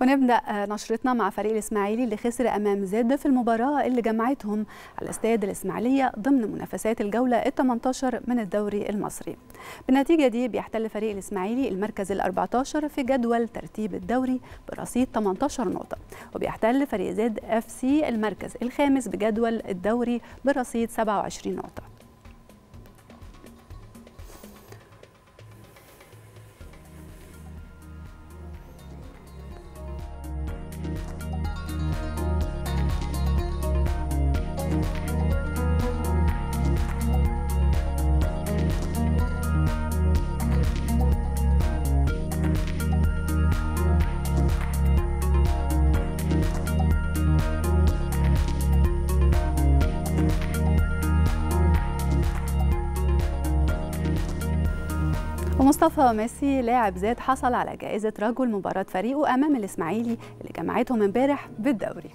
ونبدأ نشرتنا مع فريق الإسماعيلي اللي خسر أمام زد في المباراة اللي جمعتهم على استاد الإسماعيلية ضمن منافسات الجولة ال 18 من الدوري المصري. بالنتيجة دي بيحتل فريق الإسماعيلي المركز ال 14 في جدول ترتيب الدوري برصيد 18 نقطة، وبيحتل فريق زد اف سي المركز الخامس بجدول الدوري برصيد 27 نقطة. ومصطفى ميسي لاعب زاد حصل على جائزة رجل مباراة فريقه أمام الإسماعيلي اللي جمعتهم امبارح بالدوري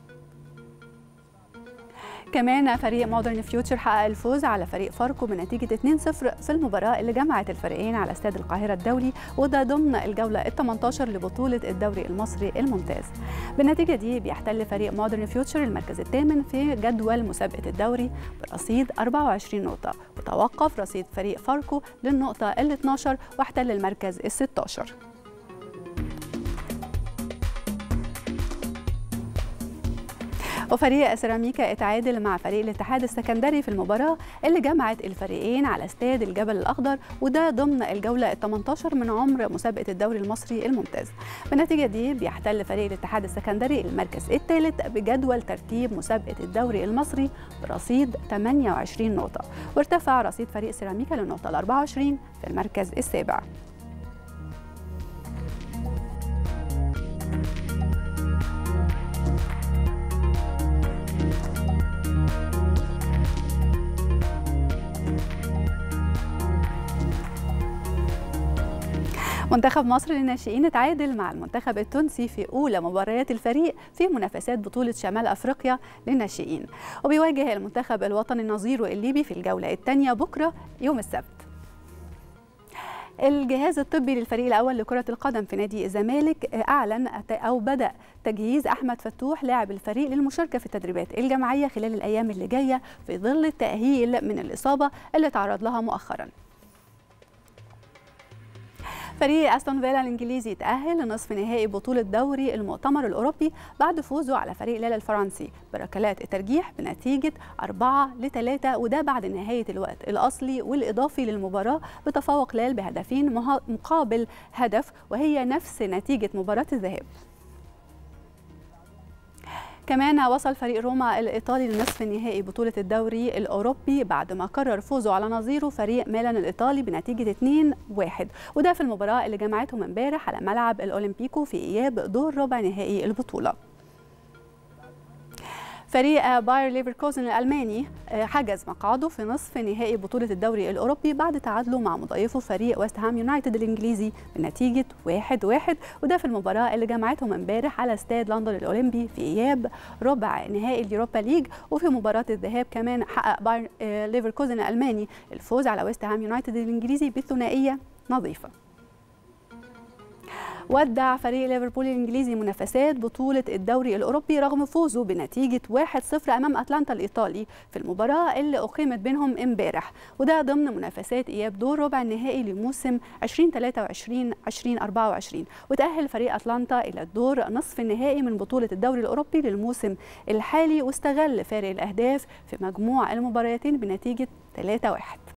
كمان فريق مودرن فيوتشر حقق الفوز على فريق فاركو بنتيجة 2-0 في المباراة اللي جمعت الفريقين على استاد القاهرة الدولي وده ضمن الجولة ال 18 لبطولة الدوري المصري الممتاز. بالنتيجة دي بيحتل فريق مودرن فيوتشر المركز الثامن في جدول مسابقة الدوري برصيد 24 نقطة وتوقف رصيد فريق فاركو للنقطة ال 12 واحتل المركز ال 16. وفريق سيراميكا اتعادل مع فريق الاتحاد السكندري في المباراة اللي جمعت الفريقين على استاد الجبل الأخضر وده ضمن الجولة ال 18 من عمر مسابقة الدوري المصري الممتاز. بالنتيجة دي بيحتل فريق الاتحاد السكندري المركز الثالث بجدول ترتيب مسابقة الدوري المصري برصيد 28 نقطة وارتفع رصيد فريق سيراميكا للنقطة ال 24 في المركز السابع. منتخب مصر للناشئين اتعادل مع المنتخب التونسي في أولى مباريات الفريق في منافسات بطولة شمال أفريقيا للناشئين وبيواجه المنتخب الوطني نظيره الليبي في الجولة الثانية بكرة يوم السبت الجهاز الطبي للفريق الاول لكره القدم في نادي الزمالك اعلن او بدا تجهيز احمد فتوح لاعب الفريق للمشاركه في التدريبات الجماعيه خلال الايام اللي جايه في ظل التاهيل من الاصابه اللي تعرض لها مؤخرا فريق استون فيلا الانجليزي تأهل لنصف نهائي بطولة دوري المؤتمر الأوروبي بعد فوزه على فريق لالا الفرنسي بركلات الترجيح بنتيجة 4 ل 3 وده بعد نهاية الوقت الأصلي والإضافي للمباراة بتفوق لال بهدفين مقابل هدف وهي نفس نتيجة مباراة الذهاب كمان وصل فريق روما الإيطالي لنصف نهائي بطولة الدوري الأوروبي بعد ما قرر فوزه على نظيره فريق ميلان الإيطالي بنتيجة 2-1 وده في المباراة اللي جمعتهم امبارح على ملعب الأولمبيكو في إياب دور ربع نهائي البطولة فريق باير ليفركوزن الألماني حجز مقعده في نصف نهائي بطولة الدوري الأوروبي بعد تعادله مع مضيفه فريق ويست هام يونايتد الإنجليزي بنتيجة 1-1 وده في المباراة اللي جمعتهم امبارح على استاد لندن الأولمبي في إياب ربع نهائي اليوروبا ليج وفي مباراة الذهاب كمان حقق باير ليفركوزن الألماني الفوز على ويست هام يونايتد الإنجليزي بثنائية نظيفة ودع فريق ليفربول الانجليزي منافسات بطوله الدوري الاوروبي رغم فوزه بنتيجه 1-0 امام اتلانتا الايطالي في المباراه اللي اقيمت بينهم امبارح وده ضمن منافسات اياب دور ربع النهائي لموسم 2023 2024 وتاهل فريق اتلانتا الى الدور نصف النهائي من بطوله الدوري الاوروبي للموسم الحالي واستغل فارق الاهداف في مجموع المباراتين بنتيجه 3-1